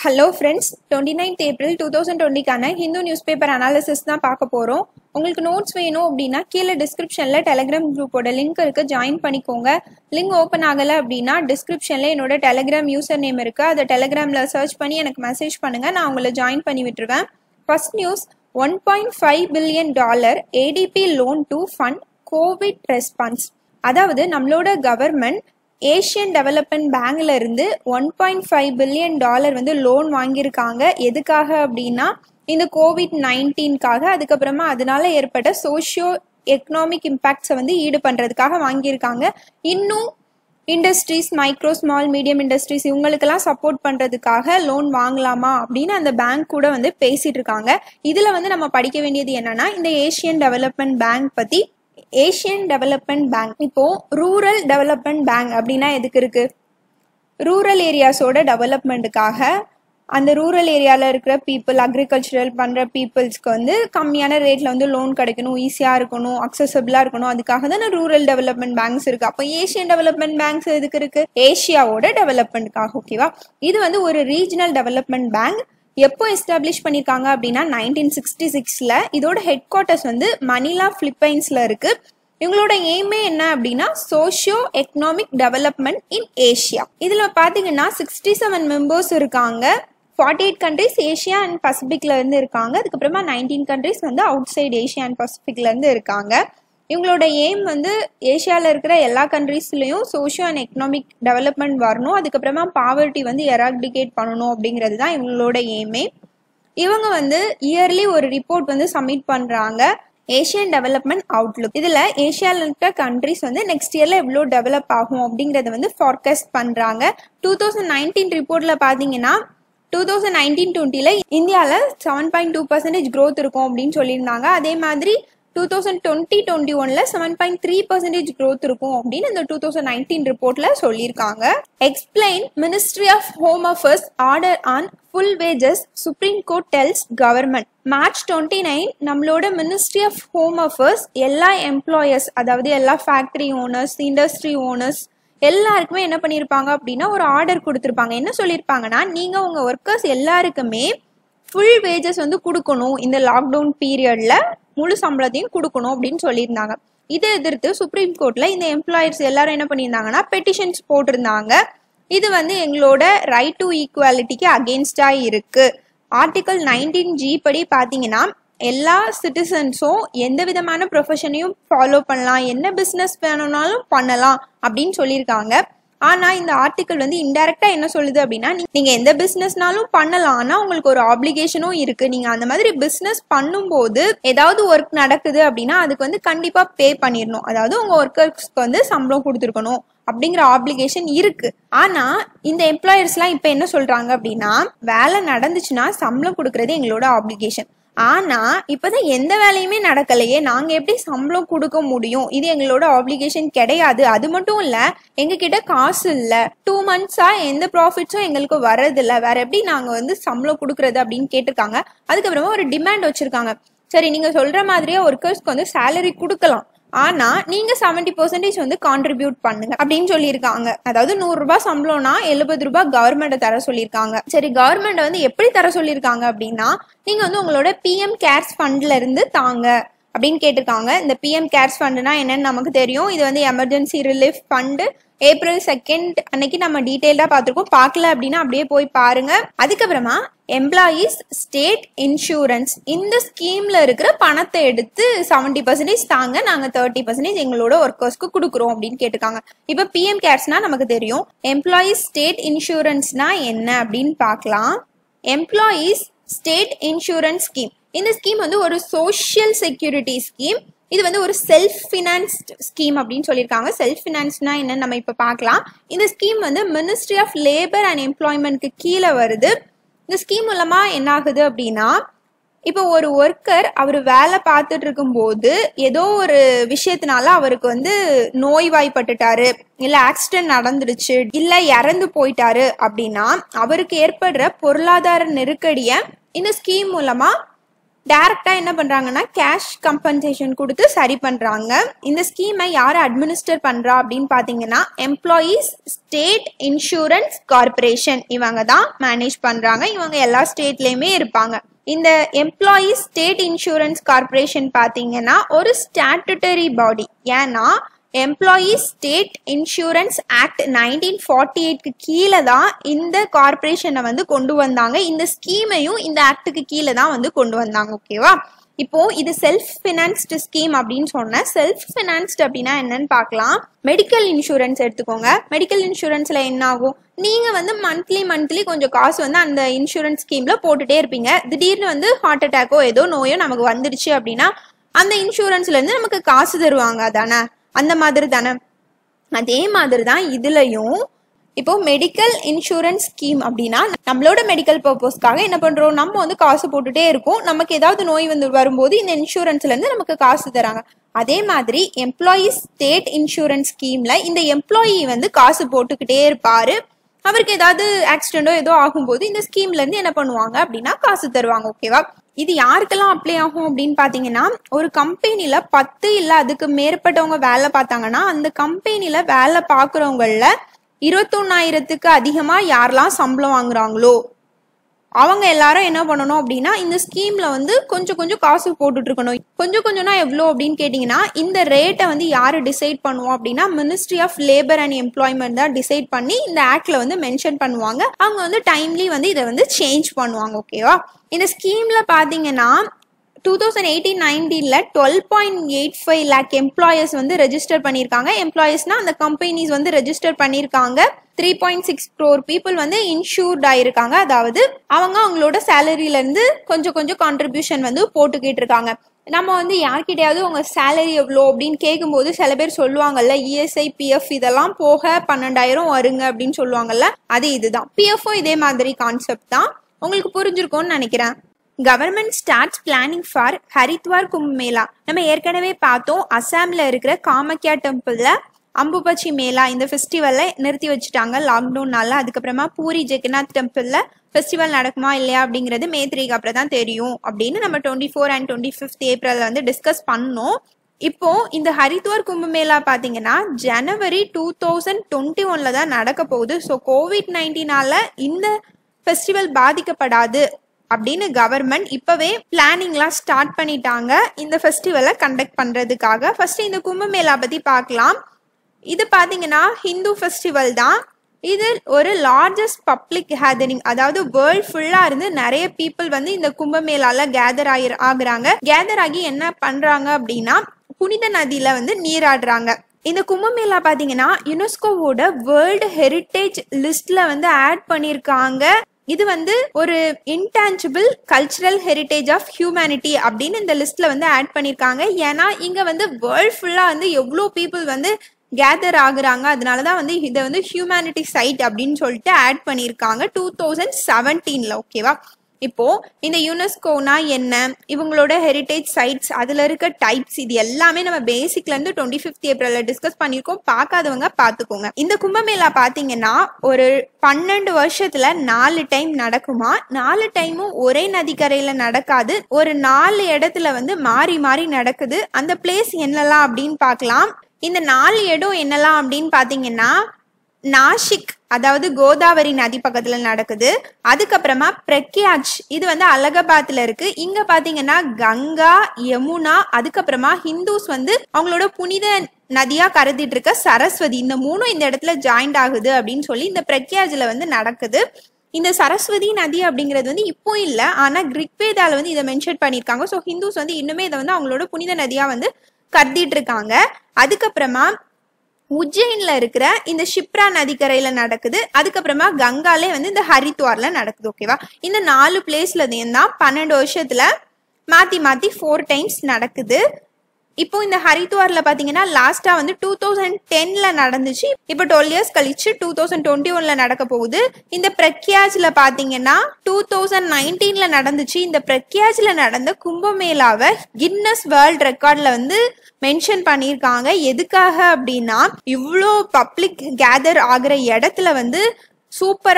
Hello friends twenty ninth April two thousand டுவெண்ட்டிக்கான Hindu newspaper analysis தான் பார்க்க போகிறோம் உங்களுக்கு நோட்ஸ் வேணும் அப்படின்னா கீழே டிஸ்கிரிப்ஷனில் டெலகிராம் குரூப்போட லிங்க் இருக்குது ஜாயின் பண்ணிக்கோங்க லிங்க் ஓப்பன் ஆகலை அப்படின்னா டிஸ்கிரிப்ஷனில் என்னோட டெலகிராம் யூசர் நேம் இருக்குது அதை டெலகிராமில் சர்ச் பண்ணி எனக்கு மெசேஜ் பண்ணுங்கள் நான் உங்களை ஜாயின் பண்ணி விட்டுருவேன் first news one point five billion dollar ADB loan to fund covid response அதாவது நம்மளோட கவர்மெண்ட் ஏஷியன் டெவலப்மெண்ட் பேங்க்ல இருந்து one point five billion dollar வந்து லோன் வாங்கியிருக்காங்க எதுக்காக அப்படின்னா இந்த கோவிட் நைன்டீன்காக அதுக்கப்புறமா அதனால ஏற்பட்ட சோஷியோ எக்கனாமிக் இம்பாக்ட்ஸை வந்து ஈடு பண்றதுக்காக வாங்கியிருக்காங்க இன்னும் industries micro small medium industries இவங்களுக்கெல்லாம் சப்போர்ட் பண்றதுக்காக லோன் வாங்கலாமா அப்படின்னு அந்த பேங்க் கூட வந்து பேசிட்டு இருக்காங்க இதுல வந்து நம்ம படிக்க வேண்டியது என்னன்னா இந்த ஏஷியன் டெவலப்மெண்ட் பேங்க் பத்தி ஏஷியன் டெவலப்மெண்ட் பேங்க் இப்போ ரூரல் டெவலப்மெண்ட் பேங்க் அப்படின்னா எதுக்கு இருக்கு ரூரல் ஏரியாஸோட டெவலப்மெண்ட்டுக்காக அந்த ரூரல் ஏரியாவில் இருக்கிற பீப்புள் அக்ரிகல்ச்சரல் பண்ணுற பீப்புள்ஸ்க்கு வந்து கம்மியான ரேட்டில் வந்து லோன் கிடைக்கணும் ஈஸியாக இருக்கணும் அக்சசபிளாக இருக்கணும் அதுக்காக தான் ரூரல் டெவலப்மெண்ட் பேங்க்ஸ் இருக்குது அப்போ ஏஷியன் டெவலப்மெண்ட் பேங்க்ஸ் எதுக்கு இருக்குது ஏஷியாவோட டெவலப்மெண்ட்டுக்காக ஓகேவா இது வந்து ஒரு ரீஜனல் டெவலப்மெண்ட் பேங்க் எப்போ எஸ்டாப்ளிஷ் பண்ணியிருக்காங்க அப்படின்னா நைன்டீன் சிக்ஸ்டி சிக்ஸில் இதோட ஹெட் குவார்ட்டர்ஸ் வந்து மணிலா பிலிப்பைன்ஸில் இருக்கு இவங்களோட எய்மே என்ன அப்படின்னா socio economic development in Asia இதில் பார்த்தீங்கன்னா சிக்ஸ்டி செவன் மெம்பர்ஸ் இருக்காங்க forty eight countries Asia and பசிபிக்ல இருந்து இருக்காங்க அதுக்கப்புறமா நைன்டீன் கண்ட்ரிஸ் வந்து அவுட் சைடு ஏஷியா அண்ட் பசிபிக்ல இருந்து இருக்காங்க இவங்களோட எய்ம் வந்து ஏஷியாவில் இருக்கிற எல்லா கண்ட்ரீஸ்லையும் சோஷியோ அண்ட் எக்கனாமிக் டெவலப்மெண்ட் வரணும் அதுக்கப்புறமா பாவர்ட்டி வந்து எராடிகேட் பண்ணணும் அப்படிங்கிறது தான் இவங்களோட எய்மே இவங்க வந்து இயர்லி ஒரு ரிப்போர்ட் வந்து சப்மிட் பண்ணுறாங்க ஏஷியன் டெவலப்மெண்ட் அவுட்லுக் இதில் ஏஷியாவில் இருக்கிற கண்ட்ரிஸ் வந்து நெக்ஸ்ட் இயரில் எவ்வளோ டெவலப் ஆகும் அப்படிங்கிறத வந்து ஃபார்காஸ்ட் பண்ணுறாங்க டூ தௌசண்ட் நைன்டீன் ரிப்போர்ட்டில் பார்த்தீங்கன்னா டூ தௌசண்ட் நைன்டீன் டுவெண்ட்டியில் இந்தியாவில் seven point two percentage growth இருக்கும் அப்படின்னு சொல்லியிருந்தாங்க அதே மாதிரி டூ தௌசண்ட் டுவெண்ட்டி டுவெண்ட்டி ஒன்ல seven point three percentage growth இருக்கும் அப்படின்னு இந்த டூ தௌசண்ட் நைன்டீன் ரிப்போர்ட்ல சொல்லியிருக்காங்க explain ministry of home affairs order on full wages supreme court tells government March twenty nine நம்மளோட மினிஸ்ட்ரி ஆஃப் ஹோம் அஃபேர்ஸ் எல்லா employers அதாவது எல்லா ஃபேக்டரி ஓனர்ஸ் இண்டஸ்ட்ரி ஓனர்ஸ் எல்லாருக்குமே என்ன பண்ணியிருப்பாங்க அப்படின்னா ஒரு ஆர்டர் கொடுத்துருப்பாங்க என்ன சொல்லியிருப்பாங்கன்னா நீங்க உங்க ஒர்க்கர்ஸ் எல்லாருக்குமே ஃபுல் வேஜஸ் வந்து கொடுக்கணும் இந்த லாக்டவுன் பீரியட்ல முழு சம்பளத்தையும் கொடுக்கணும் அப்படின்னு சொல்லியிருந்தாங்க இதை எதிர்த்து சுப்ரீம் கோர்ட்ல இந்த எம்ப்ளாயர்ஸ் எல்லாரும் என்ன பண்ணியிருந்தாங்கன்னா பெட்டிஷன்ஸ் போட்டிருந்தாங்க இது வந்து எங்களோட ரைட் டு ஈக்குவாலிட்டிக்கு அகேன்ஸ்டா இருக்கு ஆர்டிகல் நைன்டீன் ஜி படி பாத்தீங்கன்னா எல்லா சிட்டிசன்ஸும் எந்த விதமான ப்ரொஃபஷனையும் ஃபாலோ பண்ணலாம் என்ன பிஸ்னஸ் வேணும்னாலும் பண்ணலாம் அப்படின்னு சொல்லியிருக்காங்க ஆனா இந்த ஆர்டிக்கல் வந்து இன்டெரக்டா என்ன சொல்லுது அப்படின்னா நீங்க எந்த பிசினஸ்னாலும் பண்ணலாம் ஆனா உங்களுக்கு ஒரு ஆப்ளிகேஷனும் இருக்கு நீங்க அந்த மாதிரி பிசினஸ் பண்ணும்போது ஏதாவது ஒர்க் நடக்குது அப்படின்னா அதுக்கு வந்து கண்டிப்பா பே பண்ணிடணும் அதாவது உங்க ஒர்க்கர்ஸ்க்கு வந்து சம்பளம் கொடுத்துருக்கணும் அப்படிங்கிற ஆப்ளிகேஷன் இருக்கு ஆனா இந்த எம்ப்ளாயர்ஸ் எல்லாம் இப்ப என்ன சொல்றாங்க அப்படின்னா வேலை நடந்துச்சுன்னா சம்பளம் கொடுக்கறது எங்களோட ஆப்ளிகேஷன் ஆனா இப்பதான் எந்த வேலையுமே நடக்கலையே நாங்க எப்படி சம்பளம் கொடுக்க முடியும் இது எங்களோட ஆப்ளிகேஷன் கிடையாது அது மட்டும் இல்ல எங்க கிட்ட காசு இல்ல டூ மந்த்ஸா எந்த ப்ராஃபிட்ஸும் எங்களுக்கு வர்றது இல்ல வேற எப்படி நாங்க வந்து சம்பளம் கொடுக்கறது அப்படின்னு கேட்டிருக்காங்க அதுக்கப்புறமா ஒரு டிமாண்ட் வச்சிருக்காங்க சரி நீங்க சொல்ற மாதிரியே ஒர்க்கர்ஸ்க்கு வந்து சேலரி கொடுக்கலாம் ஆனா நீங்க செவன்டி பர்சன்டேஜ் வந்து கான்ட்ரிபியூட் பண்ணுங்க அப்படின்னு சொல்லியிருக்காங்க அதாவது நூறு ரூபாய் சம்பளம்னா எழுபது ரூபாய் கவர்மெண்ட் தர சொல்லியிருக்காங்க சரி கவர்மெண்ட் வந்து எப்படி தர சொல்லியிருக்காங்க அப்படின்னா நீங்க வந்து உங்களோட பிஎம் கேர்ஸ் ஃபண்ட்ல இருந்து தாங்க அப்படின்னு கேட்டிருக்காங்க இந்த பிஎம் கேர்ஸ் ஃபண்டுனா என்னன்னு நமக்கு தெரியும் இது வந்து emergency relief fund April second அன்னைக்கு நம்ம டீட்டெயில்டா பார்த்துருக்கோம் பார்க்கல அப்படின்னா அப்படியே போய் பாருங்க அதுக்கப்புறமா எம்ப்ளாயீஸ் ஸ்டேட் இன்சூரன்ஸ் இந்த ஸ்கீம்ல இருக்கிற பணத்தை எடுத்து செவன்டி பர்சன்டேஜ் தாங்க நாங்க தேர்ட்டி பர்சன்டேஜ் எங்களோட ஒர்க்கர்ஸ்க்கு கொடுக்குறோம் அப்படின்னு கேட்டிருக்காங்க இப்போ பிஎம் கேர்ஸ்னா நமக்கு தெரியும் எம்ப்ளாயீஸ் ஸ்டேட் இன்சூரன்ஸ்னா என்ன அப்படின்னு பார்க்கலாம் எம்ப்ளாயீஸ் ஸ்டேட் இன்சூரன்ஸ் ஸ்கீம் இந்த ஸ்கீம் வந்து ஒரு சோஷியல் செக்யூரிட்டி ஸ்கீம் இது வந்து ஒரு செல்ஃப் ஃபினான்ஸ்ட் ஸ்கீம் அப்படின்னு சொல்லியிருக்காங்க செல்ஃப் ஃபினான்ஸ்னா என்னன்னு நம்ம இப்போ பார்க்கலாம் இந்த ஸ்கீம் வந்து மினிஸ்ட்ரி ஆஃப் லேபர் அண்ட் எம்ப்ளாய்மெண்ட்க்கு கீழே வருது இந்த ஸ்கீம் மூலமா என்ன ஆகுது அப்படின்னா இப்போ ஒரு ஒர்க்கர் அவர் வேலை பார்த்துட்டு இருக்கும்போது ஏதோ ஒரு விஷயத்தினால அவருக்கு வந்து நோய்வாய்ப்பட்டுட்டாரு இல்ல ஆக்சிடென்ட் நடந்துடுச்சு இல்ல இறந்து போயிட்டாரு அப்படின்னா அவருக்கு ஏற்படுற பொருளாதார நெருக்கடிய இந்த ஸ்கீம் மூலமா டைரக்டா என்ன பண்றாங்கன்னா கேஷ் கம்பன்சேஷன் கொடுத்து சரி பண்றாங்க இந்த ஸ்கீமை யார் அட்மினிஸ்டர் பண்றா அப்படின்னு பாத்தீங்கன்னா எம்ப்ளாயீஸ் ஸ்டேட் இன்சூரன்ஸ் கார்பரேஷன் இவங்க தான் மேனேஜ் பண்றாங்க இவங்க எல்லா ஸ்டேட்லயுமே இருப்பாங்க இந்த எம்ப்ளாயீஸ் ஸ்டேட் இன்சூரன்ஸ் கார்பரேஷன் பாத்தீங்கன்னா ஒரு ஸ்டாட்டுட்டரி பாடி ஏன்னா employees state insurance act nineteen forty எயிட்க்கு கீழே தான் இந்த கார்பரேஷனை வந்து கொண்டு வந்தாங்க இந்த ஸ்கீமையும் இந்த ஆக்டுக்கு கீழே தான் வந்து கொண்டு வந்தாங்க ஓகேவா இப்போ இது செல்ஃப் ஃபினான்ஸ்டு ஸ்கீம் அப்படின்னு சொன்னேன் செல்ஃப் ஃபினான்ஸ்டு அப்படின்னா என்னன்னு பார்க்கலாம் மெடிக்கல் இன்சூரன்ஸ் எடுத்துக்கோங்க மெடிக்கல் இன்சூரன்ஸ்ல என்ன ஆகும் நீங்க வந்து மந்த்லி மந்த்லி கொஞ்சம் காசு வந்து அந்த இன்சூரன்ஸ் ஸ்கீம்ல போட்டுட்டே இருப்பீங்க திடீர்னு வந்து ஹார்ட் அட்டாக்கோ ஏதோ நோயோ நமக்கு வந்துடுச்சு அப்படின்னா அந்த இன்சூரன்ஸ்ல இருந்து நமக்கு காசு தருவாங்க தானே அந்த மாதிரி தானே அதே மாதிரி தான் இதுலயும் இப்போ மெடிக்கல் இன்சூரன்ஸ் ஸ்கீம் அப்படின்னா நம்மளோட மெடிக்கல் பர்பஸ்க்காக என்ன பண்றோம் நம்ம வந்து காசு போட்டுட்டே இருக்கோம் நமக்கு ஏதாவது நோய் வந்து வரும்போது இந்த இன்சூரன்ஸ்ல இருந்து நமக்கு காசு தராங்க அதே மாதிரி எம்ப்ளாயீஸ் ஸ்டேட் இன்சூரன்ஸ் ஸ்கீம்ல இந்த எம்ப்ளாயி வந்து காசு போட்டுக்கிட்டே இருப்பாரு அவருக்கு ஏதாவது ஆக்சிடென்டோ ஏதோ ஆகும்போது இந்த ஸ்கீம்ல இருந்து என்ன பண்ணுவாங்க அப்படின்னா காசு தருவாங்க ஓகேவா இது யாருக்கெல்லாம் அப்ளை ஆகும் அப்படின்னு பாத்தீங்கன்னா ஒரு கம்பெனில பத்து இல்ல அதுக்கு மேற்பட்டவங்க வேலை பார்த்தாங்கன்னா அந்த கம்பெனில வேலை பார்க்குறவங்கள இருபத்தொன்னாயிரத்துக்கு அதிகமா யாரெல்லாம் சம்பளம் வாங்குறாங்களோ அவங்க எல்லாரும் என்ன பண்ணணும் அப்படின்னா இந்த ஸ்கீம்ல வந்து கொஞ்சம் கொஞ்சம் காசு போட்டுட்டு இருக்கணும் கொஞ்சம் கொஞ்சம்னா எவ்வளோ அப்படின்னு கேட்டிங்கன்னா இந்த ரேட்டை வந்து யாரு டிசைட் பண்ணுவோம் அப்படின்னா ministry of labour and employment தான் டிசைட் பண்ணி இந்த ஆக்ட்ல வந்து மென்ஷன் பண்ணுவாங்க அவங்க வந்து டைம்லி வந்து இதை வந்து சேஞ்ச் பண்ணுவாங்க ஓகேவா இந்த ஸ்கீம்ல பாத்தீங்கன்னா டூ தௌசண்ட் எயிட்டீன் நைன்டீனில் twelve point eight five lakh employers வந்து ரெஜிஸ்டர் பண்ணியிருக்காங்க எம்ப்ளாயர்ஸ்னா அந்த கம்பெனிஸ் வந்து ரெஜிஸ்டர் பண்ணியிருக்காங்க three point six crore people வந்து இன்சூர்ட் ஆயிருக்காங்க அதாவது அவங்க அவங்களோட சேலரியில இருந்து கொஞ்சம் கொஞ்சம் கான்ட்ரிபியூஷன் வந்து போட்டுக்கிட்டு இருக்காங்க நம்ம வந்து யார்கிட்டயாவது உங்க சேலரி எவ்வளோ அப்படின்னு கேட்கும்போது சில பேர் சொல்லுவாங்கல்ல இஎஸ்ஐ பிஎஃப் இதெல்லாம் போக பன்னெண்டாயிரம் வருங்க அப்படின்னு சொல்லுவாங்கல்ல அது இதுதான் பிஎஃப்பும் இதே மாதிரி கான்செப்ட் தான் உங்களுக்கு புரிஞ்சிருக்கும்னு நினைக்கிறேன் government starts planning for Haridwar Kumbh Mela நம்ம ஏற்கனவே பார்த்தோம் அசாம்ல இருக்கிற காமக்யா டெம்பிள்ல அம்புபச்சி மேளா இந்த ஃபெஸ்டிவலை நிறுத்தி வச்சுட்டாங்க லாக்டவுன்னால அதுக்கப்புறமா பூரி ஜெகநாத் டெம்பிள்ல ஃபெஸ்டிவல் நடக்குமா இல்லையா அப்படிங்கிறது மே த்ரீக்கு அப்புறம் தான் தெரியும் அப்படின்னு நம்ம twenty four and twenty fifth April வந்து டிஸ்கஸ் பண்ணோம் இப்போ இந்த ஹரித்வார் கும்பமேளா பாத்தீங்கன்னா ஜனவரி டூ தௌசண்ட் டுவெண்ட்டி ஒன்ல தான் நடக்க போகுது ஸோ கோவிட் நைன்டீனால இந்த ஃபெஸ்டிவல் பாதிக்கப்படாது அப்படின்னு கவர்மெண்ட் இப்பவே பிளானிங்லாம் ஸ்டார்ட் பண்ணிட்டாங்க இந்த ஃபெஸ்டிவலை கண்டக்ட் பண்றதுக்காக ஃபர்ஸ்ட் இந்த கும்பமேளா பத்தி பார்க்கலாம் இது பாத்தீங்கன்னா ஹிந்து ஃபெஸ்டிவல் தான் இது ஒரு லார்ஜஸ்ட் பப்ளிக் கேதரிங் அதாவது வேர்ல்ட் ஃபுல்லா இருந்து நிறைய பீப்புள் வந்து இந்த கும்பமேளால கேதர் ஆகி ஆகுறாங்க கேதர் ஆகி என்ன பண்றாங்க அப்படின்னா புனித நதியில வந்து நீராடுறாங்க இந்த கும்பமேளா பாத்தீங்கன்னா யுனெஸ்கோவோட வேர்ல்டு ஹெரிட்டேஜ் லிஸ்ட்ல வந்து ஆட் பண்ணிருக்காங்க இது வந்து ஒரு intangible cultural heritage of humanity அப்படின்னு இந்த லிஸ்ட்ல வந்து ஆட் பண்ணிருக்காங்க ஏன்னா இங்க வந்து வேர்ல்ட் ஃபுல்லா வந்து எவ்வளோ பீப்புள் வந்து கேதர் ஆகுறாங்க அதனால தான் வந்து இதை வந்து ஹியூமனிட்டி சைட் அப்படின்னு சொல்லிட்டு ஆட் பண்ணியிருக்காங்க டூ தௌசண்ட் செவன்டீன்ல ஓகேவா இப்போ இந்த யுனெஸ்கோனா என்ன இவங்களோட ஹெரிட்டேஜ் சைட்ஸ் அதுல இருக்க டைப்ஸ் இது எல்லாமே நம்ம பேசிக்ல இருந்து டுவெண்ட்டி ஃபிஃப்த் ஏப்ரல்ல டிஸ்கஸ் பண்ணியிருக்கோம் பார்க்காதவங்க பார்த்துக்கோங்க இந்த கும்பமேளா பாத்தீங்கன்னா ஒரு பன்னெண்டு வருஷத்துல நாலு டைம் நடக்குமா நாலு டைமும் ஒரே நதிக்கரையில நடக்காது ஒரு நாலு இடத்துல வந்து மாறி மாறி நடக்குது அந்த பிளேஸ் என்னலாம் அப்படின்னு பார்க்கலாம் இந்த நாலு இடம் என்னலாம் அப்படின்னு பாத்தீங்கன்னா நாசிக் அதாவது கோதாவரி நதி பக்கத்துல நடக்குது அதுக்கப்புறமா பிரக்யாஜ் இது வந்து அலகாபாத்ல இருக்கு இங்க பாத்தீங்கன்னா கங்கா யமுனா அதுக்கப்புறமா ஹிந்துஸ் வந்து அவங்களோட புனித நதியா கருதிட்டு இருக்க சரஸ்வதி இந்த மூணும் இந்த இடத்துல ஜாயிண்ட் ஆகுது அப்படின்னு சொல்லி இந்த பிரக்யாஜ்ல வந்து நடக்குது இந்த சரஸ்வதி நதி அப்படிங்கிறது வந்து இப்போ இல்ல ஆனா கிரிக்வேதால வந்து இதை மென்ஷன் பண்ணிருக்காங்க ஸோ ஹிந்துஸ் வந்து இன்னுமே இதை வந்து அவங்களோட புனித நதியா வந்து கருதிட்டு இருக்காங்க அதுக்கப்புறமா உஜ்ஜைன்ல இருக்கிற இந்த ஷிப்ரா நதிக்கரையில நடக்குது அதுக்கப்புறமா கங்காலே வந்து இந்த ஹரித்வார்ல நடக்குது ஓகேவா இந்த நாலு பிளேஸ்ல தான் பன்னெண்டு வருஷத்துல மாத்தி மாத்தி ஃபோர் டைம்ஸ் நடக்குது இப்போ இந்த ஹரித்வார்ல பாத்தீங்கன்னா லாஸ்டா வந்து டூ தௌசண்ட் டென்ல நடந்துச்சு இப்போ டுவெல் இயர்ஸ் கழிச்சு டூ தௌசண்ட் டுவெண்ட்டி ஒன்ல நடக்க போகுது இந்த பிரக்யாஜ்ல பாத்தீங்கன்னா டூ தௌசண்ட் நைன்டீன்ல நடந்துச்சு இந்த பிரக்யாஜ்ல நடந்த கும்பமேளாவை கின்னஸ் வேர்ல்ட் ரெக்கார்ட்ல வந்து மென்ஷன் பண்ணியிருக்காங்க எதுக்காக அப்படின்னா இவ்வளோ பப்ளிக் கேதர் ஆகுற இடத்துல வந்து சூப்பரா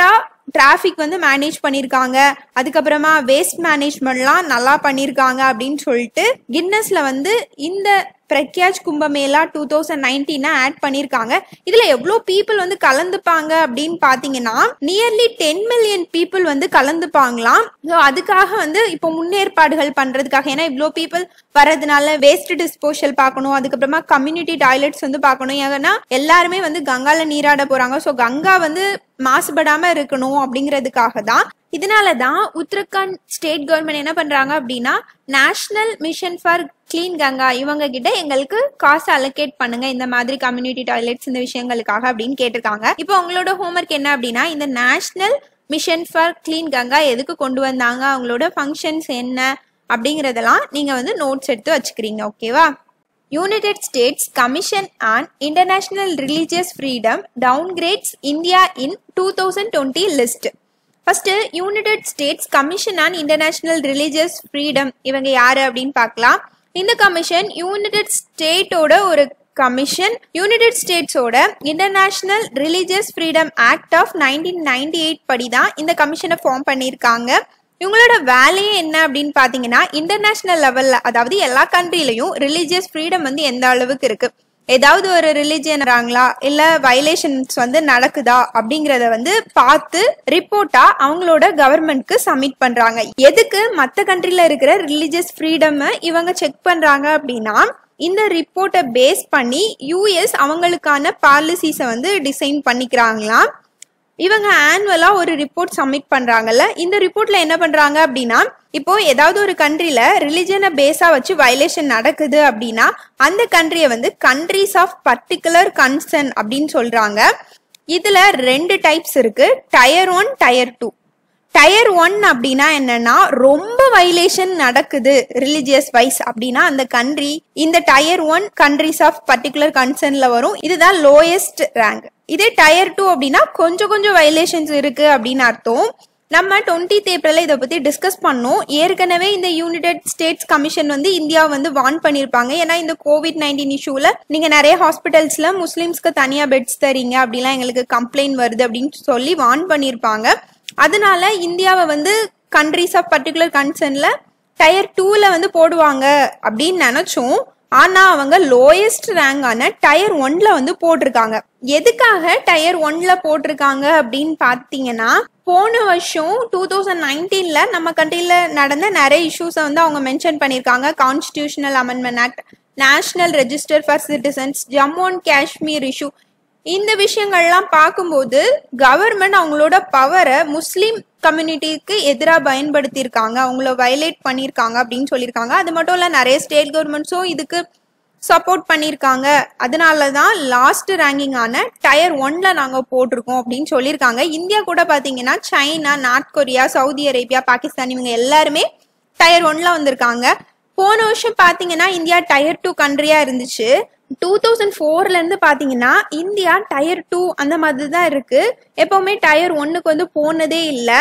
டிராஃபிக் வந்து மேனேஜ் பண்ணியிருக்காங்க அதுக்கப்புறமா வேஸ்ட் மேனேஜ்மெண்ட்லாம் நல்லா பண்ணியிருக்காங்க அப்படின்னு சொல்லிட்டு கின்னஸ்ல வந்து இந்த பிரக்யாஜ் கும்பமேளா டூ தௌசண்ட் நைன்டீனை ஆட் பண்ணியிருக்காங்க இதுல எவ்வளோ பீப்புள் வந்து கலந்துப்பாங்க அப்படின்னு பார்த்தீங்கன்னா நியர்லி டென் மில்லியன் பீப்புள் வந்து கலந்துப்பாங்களாம் ஸோ அதுக்காக வந்து இப்போ முன்னேற்பாடுகள் பண்றதுக்காக ஏன்னா இவ்வளோ பீப்புள் வர்றதுனால வேஸ்ட் டிஸ்போசல் பார்க்கணும் அதுக்கப்புறமா கம்யூனிட்டி டாய்லெட்ஸ் வந்து பார்க்கணும் ஏன்னா எல்லாருமே வந்து கங்கால நீராட போறாங்க ஸோ கங்கா வந்து மாசுபடாம இருக்கணும் அப்படிங்கிறதுக்காக தான் இதனால தான் உத்தரகாண்ட் ஸ்டேட் கவர்மெண்ட் என்ன பண்றாங்க அப்படின்னா national mission for clean Ganga இவங்க கிட்ட எங்களுக்கு காசு அலோகேட் பண்ணுங்க இந்த மாதிரி கம்யூனிட்டி டாய்லெட்ஸ் இந்த விஷயங்களுக்காக அப்படின்னு கேட்டிருக்காங்க இப்போ உங்களோட ஹோம்ஒர்க் என்ன அப்படின்னா இந்த national mission for clean Ganga எதுக்கு கொண்டு வந்தாங்க அவங்களோட ஃபங்க்ஷன்ஸ் என்ன அப்படிங்கறதெல்லாம் நீங்க வந்து நோட்ஸ் எடுத்து வச்சுக்கிறீங்க ஓகேவா United States Commission on International Religious Freedom downgrades India in 2020 list. First United States commission on international religious freedom இவங்க யாரு அப்படின்னு பார்க்கலாம் இந்த கமிஷன் யுனைடெட் ஸ்டேட்டோட ஒரு கமிஷன் யுனைடெட் ஸ்டேட்ஸோட international religious freedom act of nineteen ninety eight படி தான் இந்த கமிஷனை ஃபார்ம் பண்ணியிருக்காங்க இவங்களோட வேலையே என்ன அப்படின்னு பார்த்தீங்கன்னா இன்டர்நேஷனல் லெவலில் அதாவது எல்லா கண்ட்ரிலையும் ரிலீஜியஸ் ஃப்ரீடம் வந்து எந்த அளவுக்கு இருக்கு ஏதாவது ஒரு ரிலிஜியன்றாங்களா இல்ல வயலேஷன்ஸ் வந்து நடக்குதா அப்படிங்கறத வந்து பார்த்து ரிப்போர்ட்டா அவங்களோட கவர்மெண்ட்க்கு சப்மிட் பண்றாங்க எதுக்கு மற்ற கண்ட்ரில இருக்கிற ரிலீஜியஸ் ஃப்ரீடம் இவங்க செக் பண்றாங்க அப்படின்னா இந்த ரிப்போர்ட்டை பேஸ் பண்ணி யூஎஸ் அவங்களுக்கான பாலிசிஸை வந்து டிசைன் பண்ணிக்கிறாங்களாம் இவங்க ஆனுவலா ஒரு ரிப்போர்ட் சப்மிட் பண்றாங்கல்ல இந்த ரிப்போர்ட்ல என்ன பண்றாங்க அப்படின்னா இப்போ ஏதாவது ஒரு கண்ட்ரில ரிலிஜனை பேஸா வச்சு வயலேஷன் நடக்குது அப்படின்னா அந்த கண்ட்ரியை வந்து கண்ட்ரிஸ் ஆஃப் பர்டிகுலர் கன்சர்ன் அப்படின்னு சொல்றாங்க இதுல ரெண்டு டைப்ஸ் இருக்கு tier one tier two tier one அப்படின்னா என்னன்னா ரொம்ப வைலேஷன் நடக்குது ரிலிஜியஸ் வைஸ் அப்படின்னா அந்த கண்ட்ரி இந்த tier one countries of particular கன்சர்ன்ல வரும் இதுதான் லோயஸ்ட் ரேங்க் இதே டயர் டூ அப்படின்னா கொஞ்சம் கொஞ்சம் வைலேஷன்ஸ் இருக்கு அப்படின்னு அர்த்தம் நம்ம டுவெண்ட்டி ஏப்ரல் இதை பத்தி டிஸ்கஸ் பண்ணோம் ஏற்கனவே இந்த யுனைடெட் ஸ்டேட்ஸ் கமிஷன் வந்து இந்தியா வந்து வார்ன் பண்ணிருப்பாங்க ஏன்னா இந்த கோவிட் நைன்டீன் இஷ்யூல நீங்க நிறைய ஹாஸ்பிட்டல்ஸ்ல முஸ்லிம்ஸ்க்கு தனியா பெட்ஸ் தரீங்க அப்படிலாம் எங்களுக்கு கம்ப்ளைண்ட் வருது அப்படின்னு சொல்லி வார்ன் பண்ணிருப்பாங்க அதனால இந்தியாவை வந்து கண்ட்ரிஸ் ஆஃப் பர்டிகுலர் கன்சர்ன்ல டயர் டூல வந்து போடுவாங்க அப்படின்னு நினைச்சோம் ஆனா அவங்க லோயஸ்ட் ரேங்கான டயர் ஒன்ல வந்து போட்டிருக்காங்க எதுக்காக டயர் ஒன்ல போட்டிருக்காங்க அப்படின்னு பாத்தீங்கன்னா போன வருஷம் டூ தௌசண்ட் நைன்டீன்ல நம்ம கண்ட்ரில நடந்த நிறைய இஷ்யூஸை வந்து அவங்க மென்ஷன் பண்ணியிருக்காங்க constitutional amendment act national register for citizens Jammu and Kashmir issue இந்த விஷயங்கள்லாம் பார்க்கும்போது கவர்மெண்ட் அவங்களோட பவரை முஸ்லீம் கம்யூனிட்டிக்கு எதிராக பயன்படுத்தியிருக்காங்க அவங்கள வயலேட் பண்ணியிருக்காங்க அப்படின்னு சொல்லியிருக்காங்க அது மட்டும் இல்லை நிறைய ஸ்டேட் கவர்மெண்ட்ஸும் இதுக்கு சப்போர்ட் பண்ணியிருக்காங்க அதனால தான் லாஸ்ட் ரேங்கிங்கான டயர் ஒன்ல நாங்கள் போட்டிருக்கோம் அப்படின்னு சொல்லியிருக்காங்க இந்தியா கூட பார்த்தீங்கன்னா China North Korea Saudi Arabia Pakistan இவங்க எல்லாருமே டயர் ஒன்ல வந்திருக்காங்க போன வருஷம் பார்த்தீங்கன்னா இந்தியா டயர் டூ கண்ட்ரியா இருந்துச்சு டூ தௌசண்ட் ஃபோர்ல இருந்து பாத்தீங்கன்னா இந்தியா டயர் டூ அந்த மாதிரி தான் இருக்கு எப்பவுமே டயர் ஒன்னுக்கு வந்து போனதே இல்லை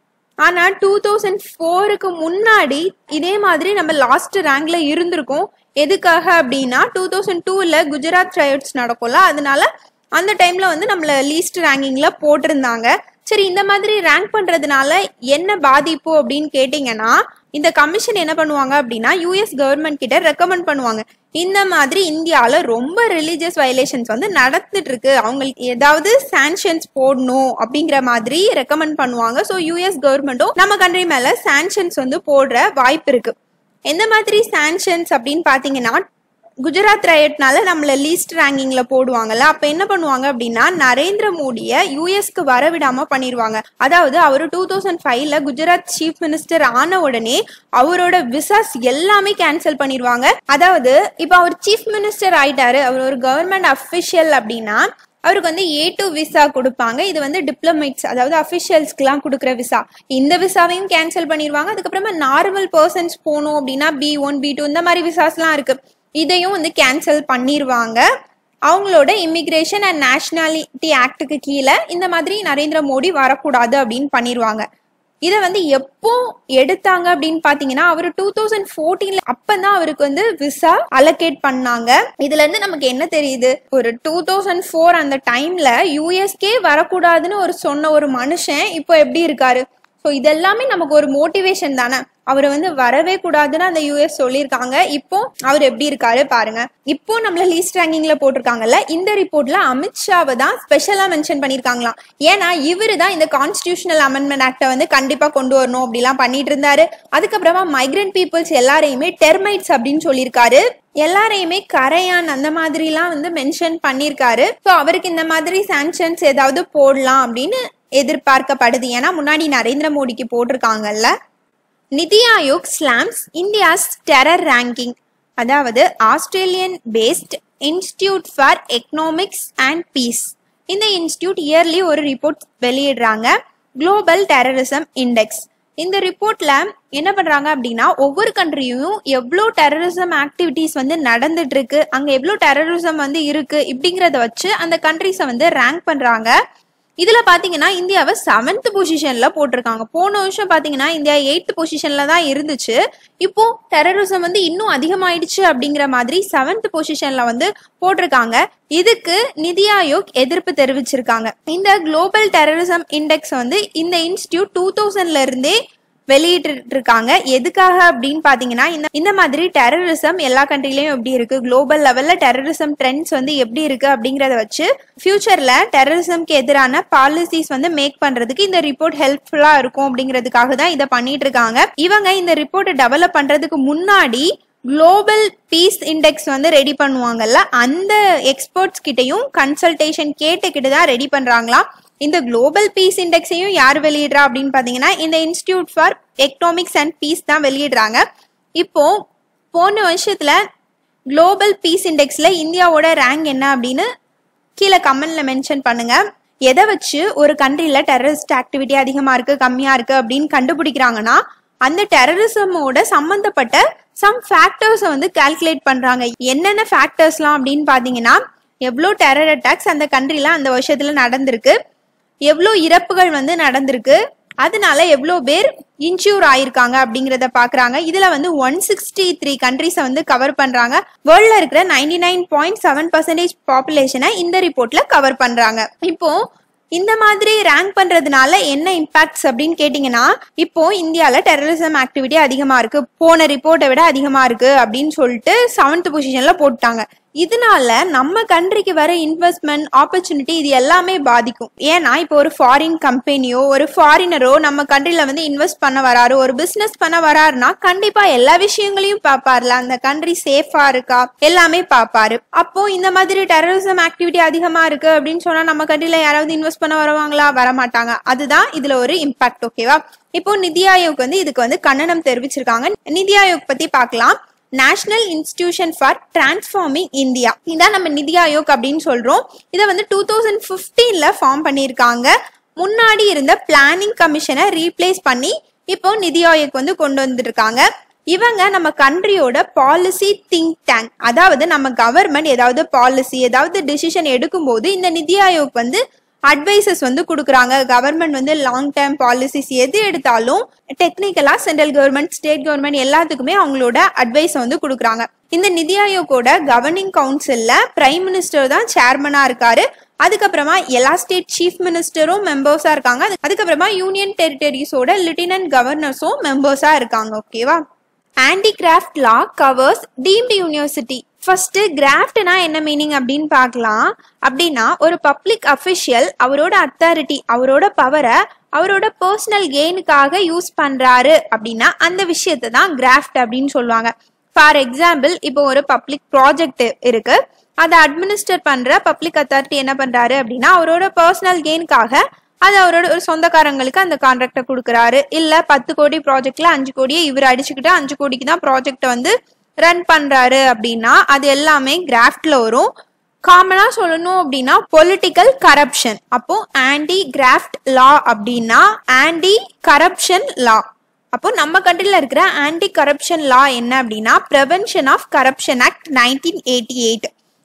ஆனா டூ தௌசண்ட் ஃபோருக்கு முன்னாடி இதே மாதிரி நம்ம லாஸ்ட் ரேங்க்ல இருந்திருக்கோம் எதுக்காக அப்படின்னா டூ தௌசண்ட் டூல குஜராத் ட்ரையட்ஸ் நடக்கும்ல அதனால அந்த டைம்ல வந்து நம்மள லீஸ்ட் ரேங்கிங்ல போட்டிருந்தாங்க சரி இந்த மாதிரி ரேங்க் பண்றதுனால என்ன பாதிப்பு அப்படின்னு கேட்டிங்கன்னா இந்த கமிஷன் என்ன பண்ணுவாங்க அப்படின்னா யூஎஸ் கவர்மெண்ட் கிட்ட ரெக்கமெண்ட் பண்ணுவாங்க இந்த மாதிரி இந்தியாவில் ரொம்ப ரிலீஜியஸ் வயலேஷன்ஸ் வந்து நடந்துட்டு இருக்கு அவங்களுக்கு ஏதாவது சாங்ஷன்ஸ் போடணும் அப்படிங்கிற மாதிரி ரெக்கமெண்ட் பண்ணுவாங்க ஸோ யூஎஸ் கவர்மெண்ட்டும் நம்ம கண்ட்ரி மேல சாங்ஷன்ஸ் வந்து போடுற வாய்ப்பு இருக்கு எந்த மாதிரி சாங்ஷன்ஸ் அப்படின்னு பார்த்தீங்கன்னா குஜராத் ரயட்னால நம்மள லீஸ்ட் ரேங்கிங்ல போடுவாங்கல்ல அப்ப என்ன பண்ணுவாங்க அப்படின்னா நரேந்திர மோடிய யூஎஸ்க்கு வரவிடாம பண்ணிடுவாங்க அதாவது அவரு டூ தௌசண்ட் ஃபைவ்ல குஜராத் சீஃப் மினிஸ்டர் ஆன உடனே அவரோட விசாஸ் எல்லாமே கேன்சல் பண்ணிடுவாங்க அதாவது இப்ப அவர் சீஃப் மினிஸ்டர் ஆயிட்டாரு அவர் ஒரு கவர்மெண்ட் அஃபிஷியல் அப்படின்னா அவருக்கு வந்து ஏ டூ விசா கொடுப்பாங்க இது வந்து டிப்ளமேட்ஸ் அதாவது அஃபிஷியல்ஸ்க்குலாம் கொடுக்குற விசா இந்த விசாவையும் கேன்சல் பண்ணிடுவாங்க அதுக்கப்புறமா நார்மல் பர்சன்ஸ் போகணும் அப்படின்னா பி ஒன் பி டூ இந்த மாதிரி விசாஸ்லாம் இருக்கு இதையும் வந்து கேன்சல் பண்ணிடுவாங்க அவங்களோட இமிக்ரேஷன் அண்ட் நேஷனாலிட்டி ஆக்டுக்கு கீழே இந்த மாதிரி நரேந்திர மோடி வரக்கூடாது அப்படின்னு பண்ணிடுவாங்க இதை வந்து எப்போ எடுத்தாங்க அப்படின்னு பாத்தீங்கன்னா அவர் டூ தௌசண்ட் ஃபோர்டீன்ல அப்பதான் அவருக்கு வந்து விசா அலோகேட் பண்ணாங்க இதுல இருந்து நமக்கு என்ன தெரியுது ஒரு டூ தௌசண்ட் ஃபோர் அந்த டைம்ல யூஎஸ்கே வரக்கூடாதுன்னு ஒரு சொன்ன ஒரு மனுஷன் இப்போ எப்படி இருக்காரு ஸோ இதெல்லாமே நமக்கு ஒரு மோட்டிவேஷன் தானே அவர் வந்து வரவே கூடாதுன்னு அந்த யூஎஸ் சொல்லியிருக்காங்க இப்போ அவர் எப்படி இருக்காரு பாருங்க இப்போ நம்மள லீஸ்ட் ரேங்கிங்ல போட்டிருக்காங்கல்ல இந்த ரிப்போர்ட்ல அமித்ஷாவை தான் ஸ்பெஷலா மென்ஷன் பண்ணியிருக்காங்களாம் ஏன்னா இவரு தான் இந்த கான்ஸ்டியூஷனல் அமெண்ட்மெண்ட் ஆக்டை வந்து கண்டிப்பா கொண்டு வரணும் அப்படிலாம் பண்ணிட்டு இருந்தாரு அதுக்கப்புறமா மைக்ரண்ட் பீப்புள்ஸ் எல்லாரையுமே டெர்மைட்ஸ் அப்படின்னு சொல்லியிருக்காரு எல்லாரையுமே கரையான் அந்த மாதிரிலாம் வந்து மென்ஷன் பண்ணியிருக்காரு ஸோ அவருக்கு இந்த மாதிரி சாங்ஷன்ஸ் ஏதாவது போடலாம் அப்படின்னு எதிர்பார்க்கப்படுது ஏன்னா முன்னாடி நரேந்திர மோடிக்கு போட்டிருக்காங்கல்ல NITI Aayog slams India's terror ranking அதாவது Australian based institute for economics and peace இந்த இன்ஸ்டிடியூட் இயர்லி ஒரு ரிப்போர்ட் வெளியிடுறாங்க குளோபல் டெரரிசம் இண்டெக்ஸ் இந்த ரிப்போர்ட்ல என்ன பண்றாங்க அப்படின்னா ஒவ்வொரு கண்ட்ரியும் எவ்வளோ டெரரிசம் ஆக்டிவிட்டிஸ் வந்து நடந்துட்டு இருக்கு அங்க எவ்வளோ டெரரிசம் வந்து இருக்கு இப்படிங்கிறத வச்சு அந்த கண்ட்ரிஸை வந்து ரேங்க் பண்றாங்க இதுல பாத்தீங்கன்னா இந்தியாவை செவன்த் பொசிஷன்ல போட்டிருக்காங்க போன வருஷம் பாத்தீங்கன்னா இந்தியா எயித் பொசிஷன்ல தான் இருந்துச்சு இப்போ டெரரிசம் வந்து இன்னும் அதிகமாயிடுச்சு அப்படிங்கிற மாதிரி செவன்த் பொசிஷன்ல வந்து போட்டிருக்காங்க இதுக்கு நிதி ஆயோக் எதிர்ப்பு தெரிவிச்சிருக்காங்க இந்த குளோபல் டெரரிசம் இண்டெக்ஸ் வந்து இந்த இன்ஸ்டியூட் டூ தௌசண்ட்ல இருந்தே வெளியிட்டு இருக்காங்க எதுக்காக அப்படின்னு பாத்தீங்கன்னா இந்த இந்த மாதிரி டெரரிசம் எல்லா கண்ட்ரிலயும் எப்படி இருக்கு குளோபல் லெவல்ல டெரரிசம் ட்ரெண்ட்ஸ் வந்து எப்படி இருக்கு அப்படிங்கறத வச்சு ஃபியூச்சர்ல டெரரிசம்க்கு எதிரான பாலிசிஸ் வந்து மேக் பண்றதுக்கு இந்த ரிப்போர்ட் ஹெல்ப்ஃபுல்லா இருக்கும் அப்படிங்கிறதுக்காக தான் இதை பண்ணிட்டு இருக்காங்க இவங்க இந்த ரிப்போர்ட்டை டெவலப் பண்றதுக்கு முன்னாடி குளோபல் பீஸ் இண்டெக்ஸ் வந்து ரெடி பண்ணுவாங்கல்ல அந்த எக்ஸ்பர்ட்ஸ் கிட்டயும் கன்சல்டேஷன் கேட்டுக்கிட்டு தான் ரெடி பண்றாங்களாம் இந்த குளோபல் பீஸ் இண்டெக்ஸையும் யார் வெளியிடுறா அப்படின்னு பாத்தீங்கன்னா இந்த institute for economics and peace தான் வெளியிடுறாங்க இப்போ போன வருஷத்துல குளோபல் பீஸ் இண்டெக்ஸ்ல இந்தியாவோட ரேங்க் என்ன அப்படின்னு கீழே கமெண்ட்ல மென்ஷன் பண்ணுங்க எதை வச்சு ஒரு கண்ட்ரில டெரரிஸ்ட் ஆக்டிவிட்டி அதிகமா இருக்கு கம்மியா இருக்கு அப்படின்னு கண்டுபிடிக்கிறாங்கன்னா அந்த டெரரிசமோட சம்பந்தப்பட்ட சம் ஃபேக்டர்ஸை வந்து கால்குலேட் பண்றாங்க என்னென்ன ஃபேக்டர்ஸ்லாம் அப்படின்னு பாத்தீங்கன்னா எவ்வளோ டெரர் அட்டாக்ஸ் அந்த கண்ட்ரில அந்த வருஷத்துல நடந்திருக்கு எவ்வளோ இறப்புகள் வந்து நடந்திருக்கு அதனால எவ்வளோ பேர் இன்சூர் ஆயிருக்காங்க அப்படிங்கிறத பாக்குறாங்க இதுல வந்து ஒன் சிக்ஸ்டி த்ரீ கண்ட்ரிஸை வந்து கவர் பண்றாங்க வேர்ல்ட்ல இருக்கிற ninety nine point seven percentage பாப்புலேஷனை இந்த ரிப்போர்ட்ல கவர் பண்றாங்க இப்போ இந்த மாதிரி ரேங்க் பண்றதுனால என்ன இம்பாக்ட்ஸ் அப்படின்னு கேட்டிங்கன்னா இப்போ இந்தியால டெரரிசம் ஆக்டிவிட்டி அதிகமா இருக்கு போன ரிப்போர்ட்டை விட அதிகமா இருக்கு அப்படின்னு சொல்லிட்டு செவன்த் பொசிஷன்ல போட்டாங்க இதனால நம்ம கண்ட்ரிக்கு வர இன்வெஸ்ட்மெண்ட் ஆப்பர்ச்சுனிட்டி இது எல்லாமே பாதிக்கும் ஏன்னா இப்போ ஒரு ஃபாரின் கம்பெனியோ ஒரு ஃபாரினரோ நம்ம கண்ட்ரில வந்து இன்வெஸ்ட் பண்ண வராரு ஒரு பிசினஸ் பண்ண வராருன்னா கண்டிப்பா எல்லா விஷயங்களையும் பாப்பார்ல அந்த கண்ட்ரி சேஃபா இருக்கா எல்லாமே பாப்பாரு அப்போ இந்த மாதிரி டெரரிசம் ஆக்டிவிட்டி அதிகமா இருக்கு அப்படின்னு சொன்னா நம்ம கண்ட்ரில யாராவது இன்வெஸ்ட் பண்ண வருவாங்களா வரமாட்டாங்க அதுதான் இதுல ஒரு இம்பாக்ட் ஓகேவா இப்போ நிதி ஆயோக் வந்து இதுக்கு வந்து கண்டனம் தெரிவிச்சிருக்காங்க நிதி ஆயோக் பத்தி பார்க்கலாம் national institution for transforming India இதான் நம்ம நிதி ஆயோக் அப்படின்னு சொல்றோம் இதை வந்து டூ தௌசண்ட் ஃபிஃப்டீன்ல ஃபார்ம் பண்ணியிருக்காங்க முன்னாடி இருந்த பிளானிங் கமிஷனை ரீப்ளேஸ் பண்ணி இப்போ நிதி ஆயோக் வந்து கொண்டு வந்துருக்காங்க இவங்க நம்ம கண்ட்ரியோட பாலிசி திங்க் டேங்க் அதாவது நம்ம கவர்மெண்ட் ஏதாவது பாலிசி ஏதாவது டிசிஷன் எடுக்கும்போது இந்த நிதி ஆயோக் வந்து அட்வைசஸ் வந்து கொடுக்குறாங்க கவர்மெண்ட் வந்து லாங் டேர்ம் பாலிசிஸ் எது எடுத்தாலும் டெக்னிக்கலா சென்ட்ரல் கவர்மெண்ட் ஸ்டேட் கவர்மெண்ட் எல்லாத்துக்குமே அவங்களோட அட்வைஸ் வந்து கொடுக்குறாங்க இந்த நிதி ஆயோக்கோட கவர்னிங் கவுன்சில்ல பிரைம் மினிஸ்டர் தான் சேர்மனா இருக்காரு அதுக்கப்புறமா எல்லா ஸ்டேட் சீஃப் மினிஸ்டரும் மெம்பர்ஸா இருக்காங்க அதுக்கப்புறமா யூனியன் டெரிட்டரிஸோட லிட்டினன்ட் கவர்னர்ஸும் மெம்பர்ஸா இருக்காங்க ஓகேவா anti graft law covers deemed university first கிராஃப்ட்னா என்ன மீனிங் அப்படின்னு பார்க்கலாம் அப்படின்னா ஒரு பப்ளிக் அஃபிஷியல் அவரோட அத்தாரிட்டி அவரோட பவரை அவரோட பர்சனல் கெயினுக்காக யூஸ் பண்றாரு அப்படின்னா அந்த விஷயத்தை தான் கிராஃப்ட் அப்படின்னு சொல்லுவாங்க ஃபார் எக்ஸாம்பிள் இப்போ ஒரு பப்ளிக் ப்ராஜெக்ட் இருக்கு அதை அட்மினிஸ்டர் பண்ற பப்ளிக் அத்தாரிட்டி என்ன பண்றாரு அப்படின்னா அவரோட பர்சனல் கெயினுக்காக அது அவரோட ஒரு சொந்தக்காரங்களுக்கு அந்த கான்ட்ராக்டை கொடுக்குறாரு இல்ல பத்து கோடி ப்ராஜெக்ட்ல அஞ்சு கோடியை இவர் அடிச்சுக்கிட்டு அஞ்சு கோடிக்கு தான் ப்ராஜெக்ட் வந்து ரன் பண்றாரு அப்படின்னா அது எல்லாமே கிராஃப்ட்ல வரும் காமனா சொல்லணும் அப்படின்னா பொலிட்டிக்கல் கரப்ஷன் அப்போ ஆன்டி கிராஃப்ட் லா அப்படின்னா ஆன்டி கரப்ஷன் லா அப்போ நம்ம கண்ட்ரில இருக்கிற ஆன்டி கரப்ஷன் லா என்ன அப்படின்னா prevention of corruption act nineteen eighty eight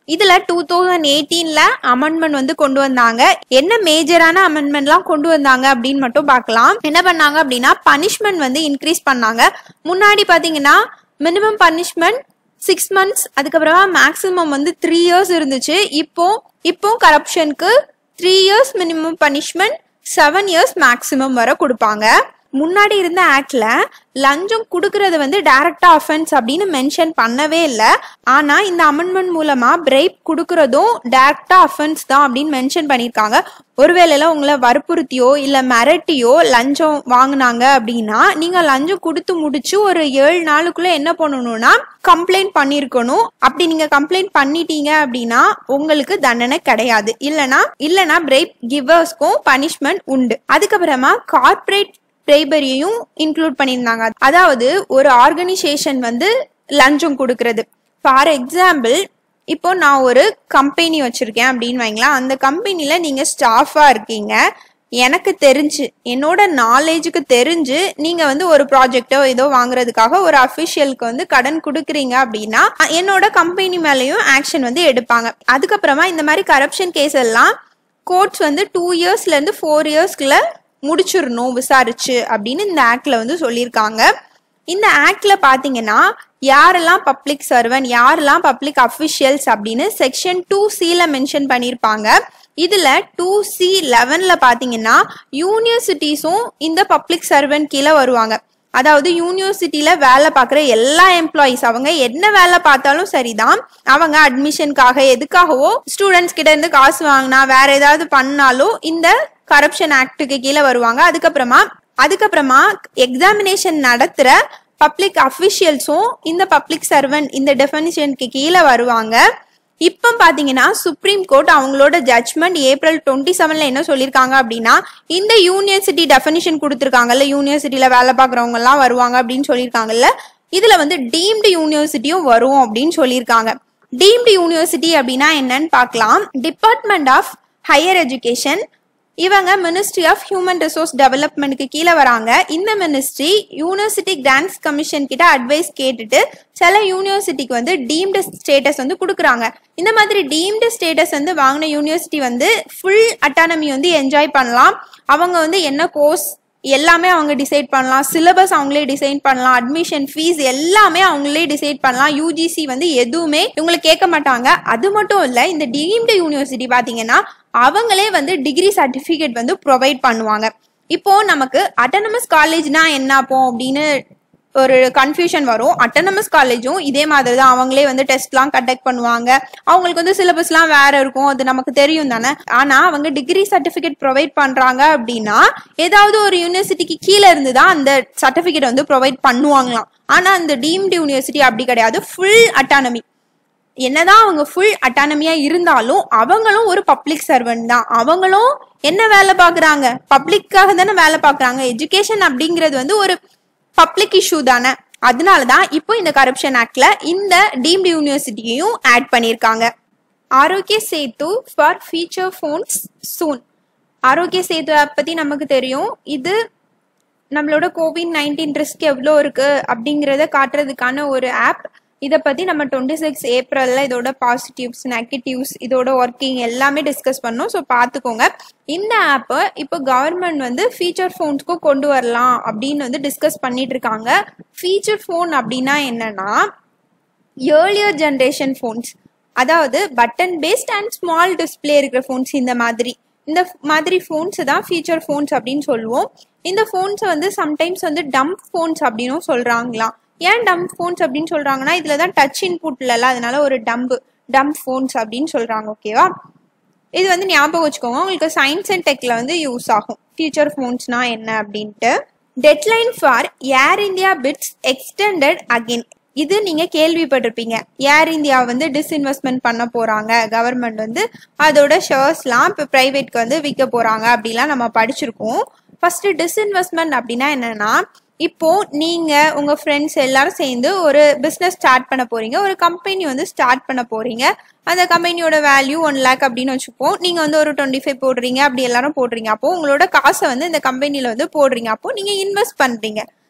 இதுல டூ தௌசண்ட் எயிட்டீன்ல அமெண்ட்மெண்ட் வந்து கொண்டு வந்தாங்க என்ன மேஜரான அமெண்ட்மெண்ட்லாம் கொண்டு வந்தாங்க அப்படின்னு மட்டும் பார்க்கலாம் என்ன பண்ணாங்க அப்படின்னா பனிஷ்மெண்ட் வந்து இன்க்ரீஸ் பண்ணாங்க முன்னாடி பாத்தீங்கன்னா மினிமம் பனிஷ்மெண்ட் சிக்ஸ் மந்த்ஸ் அதுக்கப்புறமா மேக்ஸிமம் வந்து த்ரீ இயர்ஸ் இருந்துச்சு இப்போ இப்போ கரப்ஷனுக்கு three years minimum punishment seven years maximum வரை கொடுப்பாங்க முன்னாடி இருந்த ஆக்ட்ல லஞ்சம் கொடுக்கறது வந்து டைரக்டா அஃபென்ஸ் அப்படின்னு மென்ஷன் பண்ணவே இல்லை ஆனா இந்த அமெண்ட்மெண்ட் மூலமா பிரேப் கொடுக்கறதும் டைரக்டா அஃபென்ஸ் தான் அப்படின்னு மென்ஷன் பண்ணியிருக்காங்க ஒருவேளையில உங்களை வற்புறுத்தியோ இல்ல மிரட்டியோ லஞ்சம் வாங்கினாங்க அப்படின்னா நீங்க லஞ்சம் கொடுத்து முடிச்சு ஒரு ஏழு நாளுக்குள்ள என்ன பண்ணணும்னா கம்ப்ளைண்ட் பண்ணிருக்கணும் அப்படி நீங்க கம்ப்ளைண்ட் பண்ணிட்டீங்க அப்படின்னா உங்களுக்கு தண்டனை கிடையாது இல்லனா இல்லனா பிரேப் கிவர்ஸ்க்கும் பனிஷ்மெண்ட் உண்டு அதுக்கப்புறமா கார்ப்பரேட் பிரைபரியையும் இன்க்ளூட் பண்ணியிருந்தாங்க அதாவது ஒரு ஆர்கனைசேஷன் வந்து லஞ்சம் கொடுக்கறது ஃபார் எக்ஸாம்பிள் இப்போ நான் ஒரு கம்பெனி வச்சிருக்கேன் அப்படின்னு வைங்களேன் அந்த கம்பெனில நீங்க ஸ்டாஃபா இருக்கீங்க எனக்கு தெரிஞ்சு என்னோட நாலேஜுக்கு தெரிஞ்சு நீங்க வந்து ஒரு ப்ராஜெக்டோ ஏதோ வாங்குறதுக்காக ஒரு அஃபிஷியலுக்கு வந்து கடன் கொடுக்குறீங்க அப்படின்னா அ- என்னோட கம்பெனி மேலேயும் ஆக்ஷன் வந்து எடுப்பாங்க அதுக்கப்புறமா இந்த மாதிரி கரப்ஷன் கேஸ் எல்லாம் கோர்ட்ஸ் வந்து டூ இயர்ஸ்ல இருந்து ஃபோர் இயர்ஸ்க்குள்ள முடிச்சிடணும் விசாரிச்சு அப்படின்னு இந்த ஆக்ட்ல வந்து சொல்லியிருக்காங்க இந்த ஆக்ட்ல பாத்தீங்கன்னா யாரெல்லாம் பப்ளிக் சர்வன் யாரெல்லாம் பப்ளிக் அஃபிஷியல்ஸ் அப்படின்னு செக்ஷன் டூ சில மென்ஷன் பண்ணியிருப்பாங்க இதுல டூ சி லெவன்ல பாத்தீங்கன்னா யூனிவர்சிட்டிஸும் இந்த பப்ளிக் சர்வன் கீழே வருவாங்க அதாவது யூனிவர்சிட்டியில வேலை பார்க்குற எல்லா எம்ப்ளாயீஸ் அவங்க என்ன வேலை பார்த்தாலும் சரிதான் அவங்க அட்மிஷனுக்காக எதுக்காகவோ ஸ்டூடெண்ட்ஸ் கிட்ட இருந்து காசு வாங்கினா வேற ஏதாவது பண்ணாலும் இந்த கரப்ஷன் ஆக்டுக்கு கீழே வருவாங்க அதுக்கப்புறமா அதுக்கப்புறமா எக்ஸாமினேஷன் நடத்துற பப்ளிக் அஃபிஷியல்ஸும் இந்த பப்ளிக் சர்வன் இந்த டெஃபனிஷனுக்கு கீழே வருவாங்க இப்போ பாத்தீங்கன்னா சுப்ரீம் கோர்ட் அவங்களோட ஜட்மெண்ட் ஏப்ரல் டுவெண்ட்டி செவன்ல என்ன சொல்லியிருக்காங்க அப்படின்னா இந்த யூனிவர்சிட்டி டெஃபனிஷன் கொடுத்துருக்காங்கல்ல யூனிவர்சிட்டியில வேலை பார்க்குறவங்க எல்லாம் வருவாங்க அப்படின்னு சொல்லியிருக்காங்கல்ல இதுல வந்து டீம்டு யூனிவர்சிட்டியும் வரும் அப்படின்னு சொல்லியிருக்காங்க டீம்டு யூனிவர்சிட்டி அப்படின்னா என்னன்னு பார்க்கலாம் டிபார்ட்மெண்ட் ஆஃப் ஹையர் எஜுகேஷன் இவங்க மினிஸ்ட்ரி ஆஃப் ஹியூமன் ரிசோர்ஸ் டெவலப்மெண்ட்க்கு கீழே வராங்க இந்த மினிஸ்ட்ரி யூனிவர்சிட்டி கிராண்ட்ஸ் கமிஷன் கிட்ட அட்வைஸ் கேட்டுட்டு சில யூனிவர்சிட்டிக்கு வந்து டீம்டு ஸ்டேட்டஸ் வந்து கொடுக்குறாங்க இந்த மாதிரி டீம்டு ஸ்டேட்டஸ் வந்து வாங்கின யூனிவர்சிட்டி வந்து ஃபுல் அட்டானமி வந்து என்ஜாய் பண்ணலாம் அவங்க வந்து என்ன கோர்ஸ் எல்லாமே அவங்க டிசைட் பண்ணலாம் சிலபஸ் அவங்களே டிசைட் பண்ணலாம் அட்மிஷன் ஃபீஸ் எல்லாமே அவங்களே டிசைட் பண்ணலாம் யூஜிசி வந்து எதுவுமே இவங்களை கேட்க மாட்டாங்க அது மட்டும் இல்ல இந்த டீம்டு யூனிவர்சிட்டி பாத்தீங்கன்னா அவங்களே வந்து டிகிரி சர்டிபிகேட் வந்து ப்ரொவைட் பண்ணுவாங்க இப்போ நமக்கு அட்டானமஸ் காலேஜ்னா என்ன அப்போ அப்படின்னு ஒரு கன்ஃபியூஷன் வரும் அட்டானமஸ் காலேஜும் இதே மாதிரி தான் அவங்களே வந்து டெஸ்ட்லாம் கண்டக்ட் பண்ணுவாங்க அவங்களுக்கு வந்து சிலபஸ்லாம் வேற இருக்கும் அது நமக்கு தெரியும் தானே ஆனா அவங்க டிகிரி சர்டிபிகேட் ப்ரொவைட் பண்றாங்க அப்படின்னா ஏதாவது ஒரு யூனிவர்சிட்டிக்கு கீழே இருந்து தான் அந்த சர்டிபிகேட் வந்து ப்ரொவைட் பண்ணுவாங்களாம் ஆனா அந்த டீம்டு யூனிவர்சிட்டி அப்படி கிடையாது ஃபுல் அட்டானமி என்னதான் அவங்க ஃபுல் அட்டானமியா இருந்தாலும் அவங்களும் ஒரு பப்ளிக் சர்வெண்ட் தான் அவங்களும் என்ன வேலை பார்க்கறாங்க பப்ளிக்காக தானே வேலை பார்க்கறாங்க எஜுகேஷன் அப்படிங்கிறது வந்து ஒரு பப்ளிக் இஷ்யூ தானே அதனால தான் இப்போ இந்த கரப்ஷன் ஆக்ட்ல இந்த டீம்டு யூனிவர்சிட்டியையும் ஆட் பண்ணியிருக்காங்க ஆரோக்கிய சேத்து ஃபார் ஃபீச்சர் ஃபோன்ஸ் சூன் ஆரோக்கிய சேத்து ஆப் பத்தி நமக்கு தெரியும் இது நம்மளோட கோவிட் நைன்டீன் ரிஸ்க் எவ்வளோ இருக்கு அப்படிங்கிறத காட்டுறதுக்கான ஒரு ஆப் இதை பத்தி நம்ம டுவெண்ட்டி சிக்ஸ் ஏப்ரல்ல இதோட பாசிட்டிவ்ஸ் நெகட்டிவ்ஸ் இதோட ஒர்க்கிங் எல்லாமே டிஸ்கஸ் பண்ணோம் ஸோ பார்த்துக்கோங்க இந்த ஆப்பை இப்போ கவர்மெண்ட் வந்து ஃபீச்சர் ஃபோன்ஸ்க்கும் கொண்டு வரலாம் அப்படின்னு வந்து டிஸ்கஸ் பண்ணிட்டு இருக்காங்க ஃபீச்சர் ஃபோன் அப்படின்னா என்னன்னா ஏர்லியர் ஜென்ரேஷன் ஃபோன்ஸ் அதாவது button based and small display இருக்கிற ஃபோன்ஸ் இந்த மாதிரி இந்த f- மாதிரி ஃபோன்ஸ் தான் ஃபீச்சர் ஃபோன்ஸ் அப்படின்னு சொல்லுவோம் இந்த ஃபோன்ஸை வந்து சம்டைம்ஸ் வந்து டம்ப் ஃபோன்ஸ் அப்படின்னும் சொல்றாங்களாம் ஏன் டம்ப் ஃபோன்ஸ் அப்படின்னு சொல்றாங்கன்னா இதுல தான் டச் இன்புட்ல அதனால ஒரு டம்ப் டம்ப் ஃபோன்ஸ் அப்படின்னு சொல்றாங்க ஓகேவா இது வந்து ஞாபகம் வச்சுக்கோங்க உங்களுக்கு சயின்ஸ் அண்ட் டெக்ல வந்து யூஸ் ஆகும் ஃபியூச்சர் ஃபோன்ஸ்னா என்ன அப்படின்ட்டு deadline for Air India bids extended again இது நீங்க கேள்விப்பட்டிருப்பீங்க ஏர் இந்தியா வந்து டிஸ்இன்வெஸ்ட்மெண்ட் பண்ண போறாங்க கவர்மெண்ட் வந்து அதோட ஷேர்ஸ்லாம் இப்போ பிரைவேட்க்கு வந்து விற்க போறாங்க அப்படிலாம் நம்ம படிச்சிருக்கோம் ஃபர்ஸ்ட் டிஸ்இன்வெஸ்ட்மெண்ட் அப்படின்னா என்னன்னா இப்போ நீங்க உங்க ஃப்ரெண்ட்ஸ் எல்லாரும் சேர்ந்து ஒரு பிசினஸ் ஸ்டார்ட் பண்ண போறீங்க ஒரு கம்பெனி வந்து ஸ்டார்ட் பண்ண போறீங்க அந்த கம்பெனியோட வேல்யூ ஒன் லேக் அப்படின்னு வச்சுப்போம் நீங்க வந்து ஒரு டுவெண்ட்டி ஃபைவ் போடுறீங்க அப்படி எல்லாரும் போடுறீங்க அப்போ உங்களோட காசை வந்து இந்த கம்பெனில வந்து போடுறீங்க அப்போ நீங்க இன்வெஸ்ட் பண்றீங்க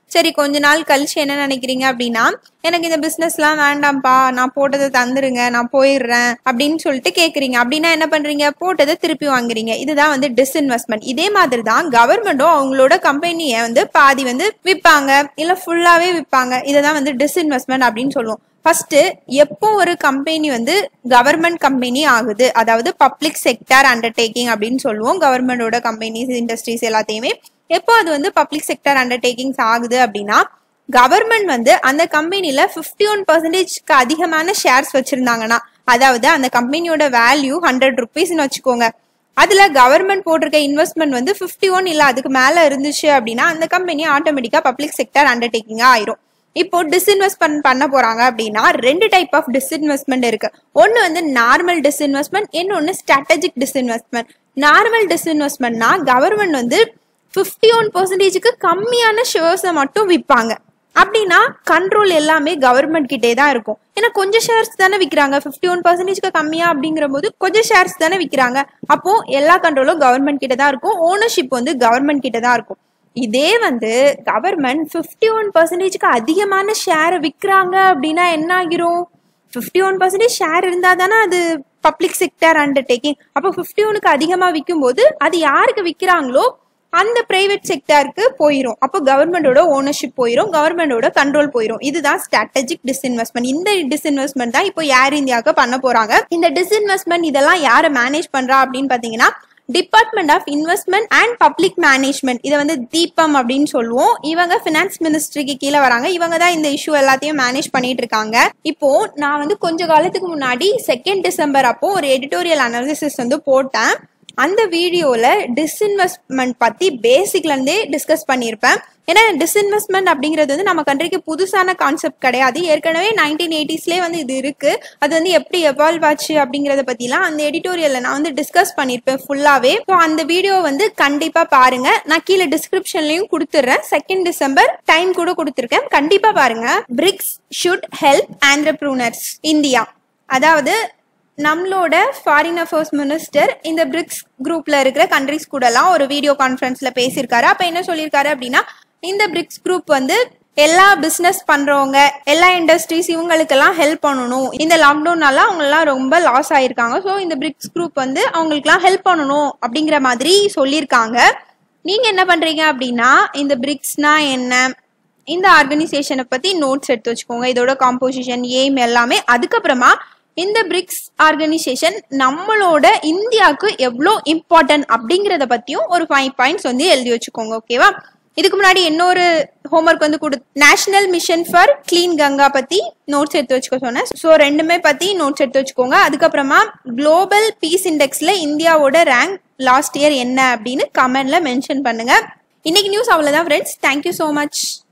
சரி கொஞ்ச நாள் கழிச்சு என்ன நினைக்கிறீங்க அப்படின்னா எனக்கு இந்த பிசினஸ்லாம் வேண்டாம்ப்பா நான் போட்டதை தந்துருங்க நான் போயிடுறேன் அப்படின்னு சொல்லிட்டு கேக்குறீங்க அப்படின்னா என்ன பண்றீங்க போட்டதை திருப்பி வாங்குறீங்க இதுதான் வந்து டிஸ்இன்வெஸ்ட்மெண்ட் இதே மாதிரி தான் கவர்மெண்ட்டும் அவங்களோட கம்பெனியை வந்து பாதி வந்து விற்பாங்க இல்ல ஃபுல்லாவே விற்பாங்க இதை தான் வந்து டிஸ்இன்வெஸ்ட்மெண்ட் அப்படின்னு சொல்லுவோம் ஃபர்ஸ்ட் எப்போ ஒரு கம்பெனி வந்து கவர்மெண்ட் கம்பெனி ஆகுது அதாவது பப்ளிக் செக்டார் அண்டர்டேக்கிங் அப்படின்னு சொல்லுவோம் கவர்மெண்டோட கம்பெனிஸ் இண்டஸ்ட்ரீஸ் எல்லாத்தையுமே எப்போ அது வந்து பப்ளிக் செக்டார் அண்டர்டேக்கிங்ஸ் ஆகுது அப்படின்னா கவர்மெண்ட் வந்து அந்த கம்பெனில ஃபிஃப்டி ஒன் பர்சன்டேஜ்க்கு அதிகமான ஷேர்ஸ் வச்சிருந்தாங்கன்னா அதாவது அந்த கம்பெனியோட வேல்யூ ஹண்ட்ரட் ருபீஸ்னு வச்சுக்கோங்க அதுல கவர்மெண்ட் போட்டிருக்க இன்வெஸ்ட்மெண்ட் வந்து ஃபிஃப்டி ஒன் இல்ல அதுக்கு மேல இருந்துச்சு அப்படின்னா அந்த கம்பெனி ஆட்டோமேட்டிக்கா பப்ளிக் செக்டர் அண்டர்டேக்கிங்கா ஆயிரும் இப்போ டிஸ்இன்வெஸ்ட்மெண்ட் பண்ண போறாங்க அப்படின்னா ரெண்டு டைப் ஆஃப் டிஸ்இன்வெஸ்ட்மெண்ட் இருக்கு ஒன்னு வந்து நார்மல் டிஸ்இன்வெஸ்ட்மெண்ட் இன்னொன்னு ஸ்ட்ராட்டஜிக் டிஸ்இன்வெஸ்ட்மெண்ட் நார்மல் டிஸ்இன்வெஸ்ட்மெண்ட்னா கவர்மெண்ட் வந்து ஃபிஃப்டி ஒன் பர்சன்டேஜுக்கு கம்மியான ஷேர்ஸை மட்டும் விற்பாங்க அப்படின்னா கண்ட்ரோல் எல்லாமே கவர்மெண்ட் கிட்டே தான் இருக்கும் ஏன்னா கொஞ்சம் ஷேர்ஸ் தானே விற்கிறாங்க ஃபிஃப்டி ஒன் பர்சன்டேஜ்க்கு கம்மியா அப்படிங்கிற போது கொஞ்சம் ஷேர்ஸ் தானே விற்கிறாங்க அப்போ எல்லா கண்ட்ரோலும் கவர்மெண்ட் கிட்ட தான் இருக்கும் ஓனர்ஷிப் வந்து கவர்மெண்ட் கிட்ட தான் இருக்கும் இதே வந்து கவர்மெண்ட் ஃபிஃப்டி ஒன் பர்சன்டேஜ்க்கு அதிகமான ஷேரை விற்கிறாங்க அப்படின்னா என்ன ஆகிரும் ஃபிஃப்டி ஒன் பர்சன்டேஜ் ஷேர் இருந்தால் தானே அது பப்ளிக் செக்டர் அண்டர்டேக்கிங் அப்போ ஃபிஃப்டி ஒனுக்கு அதிகமாக விற்கும் போது அது யாருக்கு விற்கிறாங்களோ அந்த பிரைவேட் செக்டாருக்கு போயிடும் அப்போ கவர்மெண்டோட ஓனர்ஷிப் போயிடும் கவர்மெண்டோட கண்ட்ரோல் போயிடும் இதுதான் ஸ்ட்ராட்டஜிக் டிஸ்இன்வெஸ்ட்மெண்ட் இந்த டிஸ்இன்வெஸ்ட்மெண்ட் தான் இப்போ ஏர் இந்தியாவுக்கு பண்ண போறாங்க இந்த டிஸ்இன்வெஸ்ட்மெண்ட் இதெல்லாம் யாரை மேனேஜ் பண்றா அப்படின்னு பாத்தீங்கன்னா department of investment and public management இதை வந்து தீபம் அப்படின்னு சொல்லுவோம் இவங்க ஃபினான்ஸ் மினிஸ்ட்ரிக்கு கீழே வராங்க இவங்க தான் இந்த இஷ்யூ எல்லாத்தையும் மேனேஜ் பண்ணிட்டு இருக்காங்க இப்போ நான் வந்து கொஞ்ச காலத்துக்கு முன்னாடி செகண்ட் டிசம்பர் அப்போ ஒரு எடிட்டோரியல் அனாலிசிஸ் வந்து போட்டேன் அந்த வீடியோவில் டிஸ்இன்வெஸ்ட்மெண்ட் பற்றி பேசிக்லேருந்தே டிஸ்கஸ் பண்ணியிருப்பேன் ஏன்னா டிஸ்இன்வெஸ்ட்மெண்ட் அப்படிங்கிறது வந்து நம்ம கண்ட்ரிக்கு புதுசான கான்செப்ட் கிடையாது ஏற்கனவே நைன்டீன் எயிட்டிஸ்லேயே வந்து இது இருக்கு அது வந்து எப்படி எவால்வ் ஆச்சு அப்படிங்கிறத பற்றிலாம் அந்த எடிட்டோரியலில் நான் வந்து டிஸ்கஸ் பண்ணியிருப்பேன் ஃபுல்லாகவே ஸோ அந்த வீடியோ வந்து கண்டிப்பாக பாருங்க நான் கீழே டிஸ்கிரிப்ஷன்லையும் கொடுத்துட்றேன் செகண்ட் டிசம்பர் டைம் கூட கொடுத்துருக்கேன் கண்டிப்பாக பாருங்க BRICS should help entrepreneurs India அதாவது நம்மளோட ஃபாரின் அஃபேர்ஸ் மினிஸ்டர் இந்த பிரிக்ஸ் குரூப்ல இருக்கிற கண்ட்ரிஸ் கூடலாம் ஒரு வீடியோ கான்ஃபரன்ஸ்ல பேசியிருக்காரு அப்ப என்ன சொல்லியிருக்காரு அப்படின்னா இந்த பிரிக்ஸ் குரூப் வந்து எல்லா பிஸ்னஸ் பண்றவங்க எல்லா இண்டஸ்ட்ரீஸ் இவங்களுக்கெல்லாம் ஹெல்ப் பண்ணணும் இந்த லாக்டவுனால அவங்கெல்லாம் ரொம்ப லாஸ் ஆயிருக்காங்க ஸோ இந்த பிரிக்ஸ் குரூப் வந்து அவங்களுக்குலாம் ஹெல்ப் பண்ணணும் அப்படிங்கிற மாதிரி சொல்லியிருக்காங்க நீங்க என்ன பண்றீங்க அப்படின்னா இந்த பிரிக்ஸ்னா என்ன இந்த ஆர்கனைசேஷனை பத்தி நோட்ஸ் எடுத்து வச்சுக்கோங்க இதோட காம்போசிஷன் எய்ம் எல்லாமே அதுக்கப்புறமா இந்த பிரிக்ஸ் ஆர்கனைசேஷன் நம்மளோட இந்தியாவுக்கு எவ்வளோ இம்பார்ட்டன்ட் அப்படிங்கிறத பத்தியும் ஒரு ஃபைவ் பாயிண்ட்ஸ் வந்து எழுதி வச்சுக்கோங்க ஓகேவா இதுக்கு முன்னாடி இன்னொரு ஹோம்ஒர்க் வந்து கொடு national mission for clean Ganga பத்தி நோட்ஸ் எடுத்து வச்சுக்க சொன்னேன் ஸோ ரெண்டுமே பத்தி நோட்ஸ் எடுத்து வச்சுக்கோங்க அதுக்கப்புறமா குளோபல் பீஸ் இண்டெக்ஸ்ல இந்தியாவோட ரேங்க் லாஸ்ட் இயர் என்ன அப்படின்னு கமெண்ட்ல மென்ஷன் பண்ணுங்க இன்னைக்கு நியூஸ் அவ்வளோதான் ஃப்ரெண்ட்ஸ் தேங்க்யூ ஸோ மச்